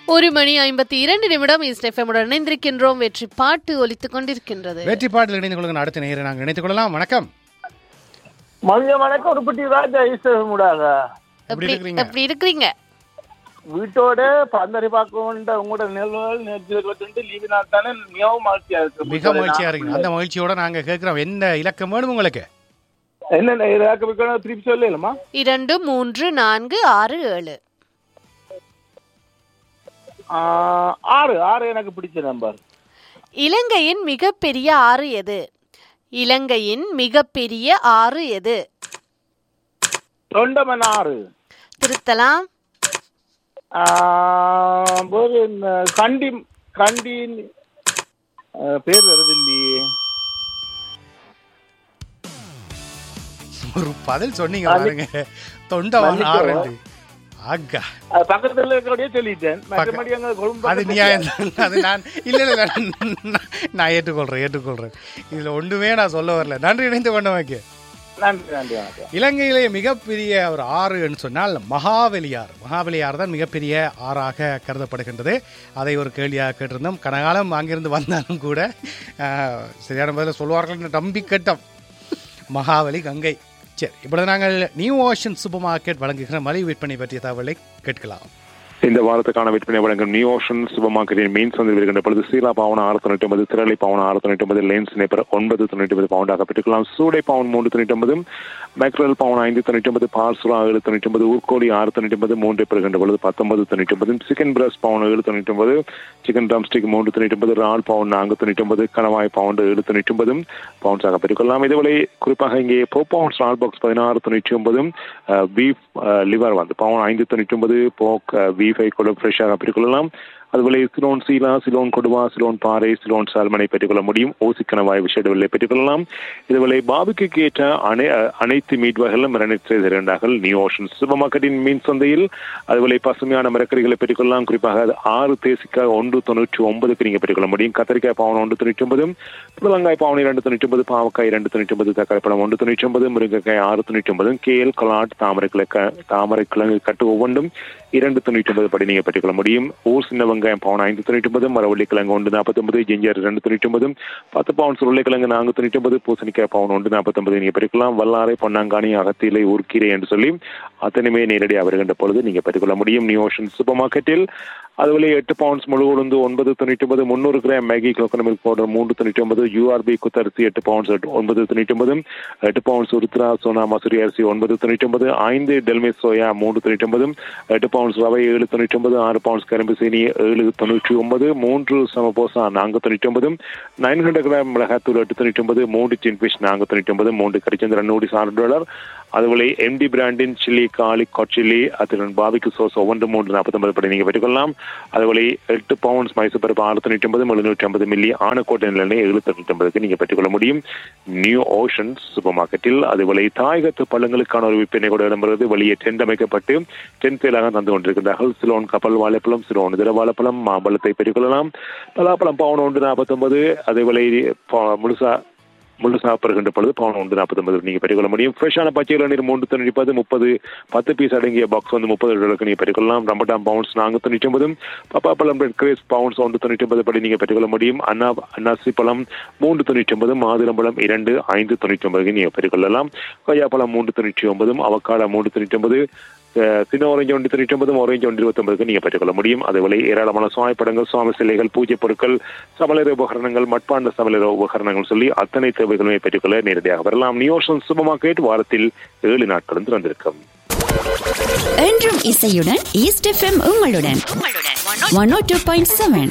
ஒரு மணி ஐம்பத்தி இரண்டு நிமிடம் இஸ்டெஃபமுடன் இணைந்திருக்கின்றோம் வெற்றி பாட்டு ஒலித்துக் கொண்டிருக்கின்றது வெற்றி பாட்டில் இணைந்து கொள்ளுங்க அடுத்த நேரை நாங்கள் இணைத்துக் கொள்ளலாம் வணக்கம் மதிய வணக்கம் உருப்பட்டி ராஜா ஈஸ்வரமுடாக எப்படி எப்படி இருக்கிறீங்க எப்படி இருக்கிறீங்க வீட்டோட பந்தரி பார்க்க உங்களோட நிலவுகள் நேற்று லீவு நாள் தானே மிகவும் மகிழ்ச்சியா இருக்கு மிக மகிழ்ச்சியா இருக்கு அந்த மகிழ்ச்சியோட நாங்க கேட்கிறோம் எந்த இலக்கம் வேணும் உங்களுக்கு என்ன இதாக்க வைக்கணும் திருப்பி சொல்லலாமா இரண்டு மூன்று நான்கு ஆறு ஏழு ஆறு ஆறு எனக்கு பிடிச்ச நம்பர் இலங்கையின் மிகப்பெரிய ஆறு எது இலங்கையின் மிகப்பெரிய ஆறு எது தொண்டமன் ஆறு திருத்தலாம் ஆ, வேறு என்ன, கண்டி கண்டி ஆ, பேர் வருது இல்லையே ஒரு பதில் சொன்னீங்க பாருங்க தொண்டவன் ஆறு ஆக்கா அது பக்கத்துல இருக்கிறபடியே சொல்லிட்டேன் மற்றபடி அங்க கொழும்பு அது நியாயம் தான். அது நான் இல்ல இல்ல இல்ல, நான் ஏற்றுக்கொள்றேன் ஏற்றுக்கொள்றேன் இதுல ஒன்றுமே நான் சொல்ல வரல நன்றி இணைந்து கொண்டவங்க நன்றி நன்றி வணக்கம் இலங்கையிலே மிகப்பெரிய ஒரு ஆறுன்னு சொன்னால் மகாவலியார் மகாவலியார் தான் மிகப்பெரிய ஆறாக கருதப்படுகின்றது அதை ஒரு கேள்வியாக கேட்டிருந்தோம் கனகாலம் அங்கிருந்து வந்தாலும் கூட ஆஹ், சரியான பதில் சொல்வார்கள் நம்பி கேட்டோம் மகாவலி கங்கை சரி இப்பொழுது நாங்கள் நியூ ஓஷன் சூப்பர் மார்க்கெட் வழங்குகிற மலிவு விற்பனை பற்றிய தகவலை கேட்கலாம் இந்த வாரத்துக்கான விற்பனை வழங்கும் நியூ ஓஷன் சூப்பர் மார்க்கெட்டின் மீன் சந்தையில் இருக்கின்ற பொழுது சீலா பாவன ஆறு தொண்ணூற்றி ஒன்பது திரளை பாவன ஆறு தொண்ணூற்றி ஒன்பது லேன்ஸ் நேப்பர் ஒன்பது தொண்ணூற்றி ஒன்பது பவுண்டாக பெற்றுக்கலாம் சூடை பவுன் மூன்று தொண்ணூற்றி ஒன்பது மேக்ரல் பவுன் ஐந்து தொண்ணூற்றி ஒன்பது பார்சுரா ஏழு தொண்ணூற்றி ஒன்பது ஊர்கோழி ஆறு தொண்ணூற்றி ஒன்பது மூன்று பெறுகின்ற பொழுது பத்தொன்பது தொண்ணூற்றி ஒன்பது சிக்கன் பிரஸ் பவுன் ஏழு தொண்ணூற்றி ஒன்பது சிக்கன் ட்ரம்ஸ்டிக் மூன்று தொண்ணூற்றி ஒன்பது ரால் பவுன் நான்கு தொண்ணூற்றி ஒன்பது கணவாய் பவுண்டு ஏழு தொண்ணூற்றி ஒன்பது பவுன்ஸாக பெற்றுக்கொள்ளலாம் இதுவரை குறிப்பாக இங்கே போ பவுன்ஸ் ரால் பாக்ஸ் பதினாறு தொண்ணூற்றி ஒன்பதும் பீஃப் லிவர் வந்து பவுன் ஐந்து தொண்ணூற்றி ஒன்பது போக் பீஃபை கூட ஃப்ரெஷ்ஷாக பெற்றுக்கொள்ளலாம் அதுபோல சிலோன் சீலா சிலோன் கொடுவா சிலோன் பாறை சிலோன் சால்மனை பெற்றுக்கொள்ள முடியும் ஓசிக்கணவாய் விஷயங்களை பெற்றுக்கொள்ளலாம் இதுவரை பாபிக்கு ஏற்ற அனை அஹ், அனைத்து மீட் வகைகளும் இரண்டு இரண்டார்கள் நியூ ஓஷன் சூப்பர் மார்க்கெட்டின் மீன் சந்தையில் அதுபோல பசுமையான மரக்கறிகளை பெற்றுக்கொள்ளலாம் குறிப்பாக அது ஆறு தேசிக்காய் ஒன்று தொண்ணூற்றி ஒன்பதுக்கு நீங்க பெற்றுக்கொள்ள முடியும் கத்திரிக்காய் பாவன் ஒன்று தொண்ணூற்றி ஒன்பது புதலங்காய் பாவனை இரண்டு தொண்ணூற்றி ஒன்பது பாவக்காய் இரண்டு தொண்ணூற்றி ஒன்பது தக்காளி பழம் ஒன்று தொண்ணூற்றி ஒன்பது முருங்கைக்காய் ஆறு தொண்ணூற்றி ஒன்பது கேல் கலாட் தாமரை கிழக்க தாமரை கிழங்கு கட்டு ஒவ்வொன்றும் இரண்டு தொண்ணூற்றி ஒன்பது படி நீங்க பெற்றுக்கொள்ள முடியும் ஊர் சின்ன வெங்காயம் பவுன் ஐந்து தொண்ணூற்றி ஒன்பது மரவள்ளி கிழங்கு ஒன்று நாற்பத்தி ஒன்பது ஜிஞ்சர் ரெண்டு தொண்ணூற்றி ஒன்பது பத்து பவுன்ஸ் உருளைக்கிழங்கு நான்கு தொண்ணூற்றி ஒன்பது பூசணிக்காய் பவுன் ஒன்று நாற்பத்தி ஒன்பது நீங்க பெற்றுக்கலாம் வல்லாரை பொன்னாங்கானி அகத்திலை ஊர்க்கீரை என்று சொல்லி அத்தனையுமே நேரடியாக வருகின்ற பொழுது நீங்க பெற்றுக்கொள்ள முடியும் நியூ ஓஷன் சூப்பர் மார்க்கெட்டில் அதுபோல எட்டு பவுண்ட்ஸ் முழு உளுந்து ஒன்பது தொண்ணூற்றி ஒன்பது முந்நூறு gram Maggi coconut milk powder மூன்று தொண்ணூற்றி ஒன்பது யூஆர்பி குத்தரிசி எட்டு பவுண்ட்ஸ் எட்டு ஒன்பது தொண்ணூற்றி ஒன்பது எட்டு பவுண்ட்ஸ் உருத்ரா சோனா மசூரி அரிசி ஒன்பது தொண்ணூற்றி ஒன்பது ஐந்து டெல்மிஸ் சோயா மூன்று தொண்ணூற்றி ஒன்பது எட்டு பவுண்ட்ஸ் ரவை ஏழு தொண்ணூற்றி ஒன்பது ஆறு பவுண்ட்ஸ் கரும்பு சீனி ஏழு தொண்ணூற்றி ஒன்பது மூன்று சமபோசா நான்கு தொண்ணூற்றி ஒன்பது நைன் ஹண்ட்ரட் கிராம் மிளகாத்தூள் எட்டு தொண்ணூற்றி ஒன்பது மூன்று சின் ஃபிஷ் நான்கு தொண்ணூற்றி ஒன்பது மூன்று கரிச்சந்திரன் நூடி ஆறு டாலர் அதுபோல எம்டி பிராண்டின் சில்லி காலிக் காட் சில்லி அத்துடன் பாபிக்கு சோஸ் ஒவ்வொன்று மூன்று நாற்பத்தொன்பது படி நீங்கள் பெற்றுக்கொள்ளலாம் அதுபோல எட்டு பவுண்ட்ஸ் மைசூர் பருப்பு ஆறு தொண்ணூற்றி ஒன்பது எழுநூற்றி ஐம்பது மில்லி ஆனக்கோட்டை நிலையை எழுநூத்தி தொண்ணூற்றி ஒன்பதுக்கு நீங்கள் பெற்றுக்கொள்ள முடியும் நியூ ஓஷன் சூப்பர் மார்க்கெட்டில் அதுபோல தாயகத்து பழங்களுக்கான ஒரு விற்பனை கூட இடம்பெறுவது வெளியே டென்ட் அமைக்கப்பட்டு டென்ட் சேலாக தந்து கொண்டிருக்கிறார்கள் சிலோன் கப்பல் வாழைப்பழம் சிலோன் இதர வாழைப்பழம் மாம்பழத்தை பெற்றுக்கொள்ளலாம் பலாப்பழம் பவுன் ஒன்று நாற்பத்தொன்பது அதேபோல ப- முழுசா முழுசா பெறுகின்ற பொழுது பவுன் ஒன்று நாற்பத்தொன்பது நீங்க பெற்றுக்கொள்ள முடியும் ஃப்ரெஷ்ஷான பச்சை இளநீர் மூன்று தொண்ணூற்றி பது முப்பது பத்து பீஸ் அடங்கிய பாக்ஸ் வந்து முப்பது டாலருக்கு நீங்க பெற்றுக்கொள்ளலாம் ரம்பட்டாம் பவுன்ஸ் நான்கு தொண்ணூற்றி ஒன்பது பப்பாப்பழம் ரெட் கிரேஸ் பவுன்ஸ் ஒன்று தொண்ணூற்றி ஒன்பது படி நீங்க பெற்றுக்கொள்ள முடியும் அண்ணா அன்னாசி பழம் மூன்று தொண்ணூற்றி ஒன்பது மாதுளம்பழம் இரண்டு ஐந்து தொண்ணூற்றி ஒன்பதுக்கு நீங்க பெற்றுக்கொள்ளலாம் கொய்யாப்பழம் மூன்று தொண்ணூற்றி ஒன்பதும் அவக்காடா மூன்று தொண்ணூற்றி ஒன்பது அஹ், சின்ன ஆரஞ்சு ஒன்று தொண்ணூற்றி ஒன்பதும் ஆரஞ்சு ஒன்று இருபத்தொன்பதுக்கு நீங்க பெற்றுக்கொள்ள முடியும் அதேபோல ஏராளமான சுவாமி படங்கள் சுவாமி சிலைகள் பூஜை பொருட்கள் சமலர உபகரணங்கள் மட்பாண்ட சமலர உபகரணங்கள் சொல்லி அத்தனை தேவைகளுமே பெற்றுக்கொள்ள நேரடியாக வரலாம் நியோஷன் சூப்பர் மார்க்கெட் வாரத்தில் ஏழு நாட்களும் திறந்திருக்கும் என்றும் இசையுடன் ஈஸ்ட் எஃப்எம் உங்களுடன் one O two point seven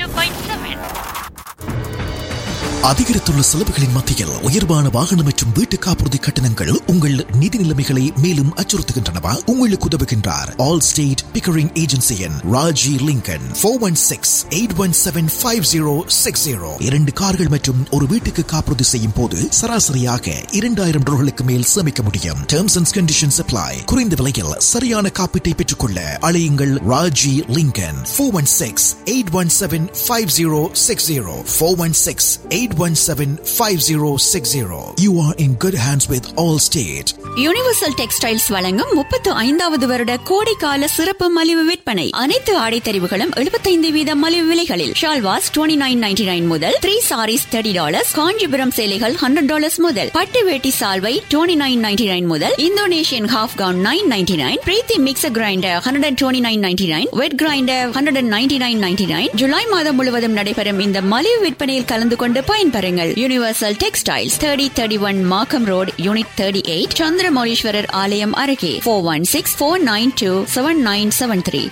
அதிகரித்துள்ள செலவுகளின் மத்தியில் உயர்வான வாகனம் மற்றும் வீட்டு காப்புறுதி கட்டணங்கள் உங்கள் நிதி நிலைமைகளை மேலும் அச்சுறுத்துகின்றனவா உங்களுக்கு உதவுகின்றார் ஆல் ஸ்டேட் பிக்கரிங் ஏஜென்சியின் Raji Lincoln four one six eight one seven five zero six zero இரண்டு கார்கள் மற்றும் ஒரு வீட்டுக்கு காப்புறுதி செய்யும் போது சராசரியாக இரண்டாயிரம் டாலர்களுக்கு மேல் சேமிக்க முடியும் டேர்ம்ஸ் அண்ட் கண்டிஷன்ஸ் அப்ளை குறைந்த விலையில் சரியான காப்பீட்டை பெற்றுக்கொள்ள அழையுங்கள் Raji Lincoln four one six eight one seven five zero six zero four one six eight one seven five zero six zero you are are in good hands with Allstate. Universal textiles வழங்கும் முப்பத்து ஐந்தாவது வருட கோடைக்கால சிறப்பு மலிவு விற்பனை அனைத்து ஆடைத்தறிவுகளும் எழுபத்தைந்து வீத மலிவு விலைகளில் shalwars twenty nine ninety nine முதல் three saris thirty dollars Kanchipuram சேலைகள் ஹண்ட்ரட் டாலர்ஸ் முதல் பட்டு வேட்டி சால்வை டுவெண்ட்டி நைன் நைன்டி நைன் முதல் Indonesian half gown nine ninety nine Preethi mixer grinder hundred and twenty nine ninety nine wet grinder hundred and ninety nine ninety nine ஜூலை மாதம் முழுவதும் நடைபெறும் இந்த மலிவு விற்பனையில் கலந்து கொண்டு பயன்பெறுங்கள் universal textiles thirty thirty one Markham road unit thirty eight Chandramouleeswarar ஆலயம் அருகே four one six four nine two seven nine seven three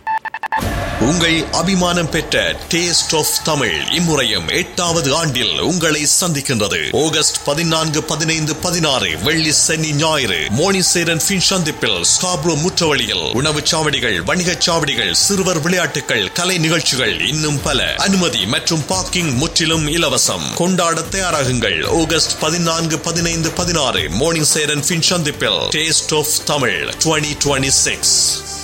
உங்கள் அபிமானம் பெற்ற டேஸ்ட் ஆஃப் தமிழ் இம்முறையும் எட்டாவது ஆண்டில் உங்களை சந்திக்கின்றது ஆகஸ்ட் பதினான்கு பதினைந்து பதினாறு வெள்ளி சனி ஞாயிறு மோனிசேரன் பின் சந்திப்பில் ஸ்காப்ரோ முற்றவழியில் உணவுச் சாவடிகள் வணிகச் சாவடிகள் சிறுவர் விளையாட்டுகள் கலை நிகழ்ச்சிகள் இன்னும் பல அனுமதி மற்றும் பார்க்கிங் முற்றிலும் இலவசம் கொண்டாட தயாராகுங்கள் ஆகஸ்ட் பதினான்கு பதினைந்து பதினாறு மோனிசேரன் பின் சந்திப்பில் taste of Tamil twenty twenty six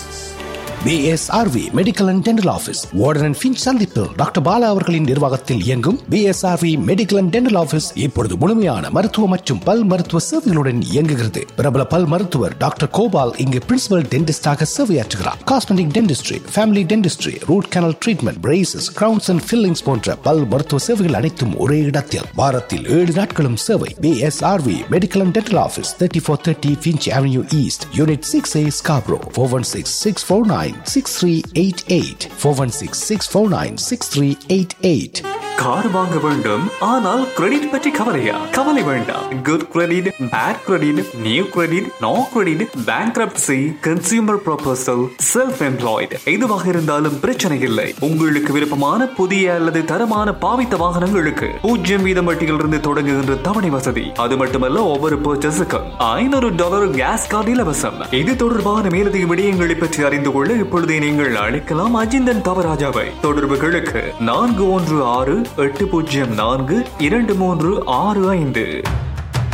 BSRV medical and dental office Warden and Finch சந்திப்பு டாக்டர் பாலா அவர்களின் நிர்வாகத்தில் இயங்கும் BSRV medical and dental office இப்பொழுது முழுமையான மருத்துவ மற்றும் பல் மருத்துவ சேவைகளுடன் இயங்குகிறது பிரபல பல் மருத்துவர் டாக்டர் கோபால் இங்கு பிரின்சிபல் டென்டிஸ்டாக சேவையாற்றுகிறார் cosmetic dentistry family dentistry root canal treatment braces crowns and fillings போன்ற பல் மருத்துவ சேவைகள் அனைத்தும் ஒரே இடத்தில் வாரத்தில் ஏழு நாட்களும் சேவை BSRV medical and dental office thirty four thirty Finch avenue east unit six A Scarborough four one six six four nine six three eight eight four one six six four nine six three eight eight car வாங்க வேண்டும் ஆனால் credit பற்றி கவலையா கவலை வேண்டாம் good credit bad credit new credit no credit bankruptcy consumer proposal self employed எதுவாக இருந்தாலும் பிரச்சனை இல்லை உங்களுக்கு விருப்பமான புதிய அல்லது தரமான பாவித்த வாகனங்களுக்கு பூஜ்ஜியம் வீதம் வட்டியிலிருந்து தொடங்குகின்ற தவணை வசதி அது மட்டுமல்ல ஒவ்வொரு பர்ச்சேஸுக்கும் ஐநூறு டாலர் கேஸ் கார்டு இலவசம் இது தொடர்பான மேலதிக விடயங்களை பற்றி அறிந்து கொள்ள இப்பொழுதே நீங்கள் அழைக்கலாம் அஜிந்தன் தவராஜாவை தொடர்புகளுக்கு நான்கு ஒன்று ஆறு எட்டு பூஜ்ஜியம் நான்கு இரண்டு மூன்று ஆறு ஐந்து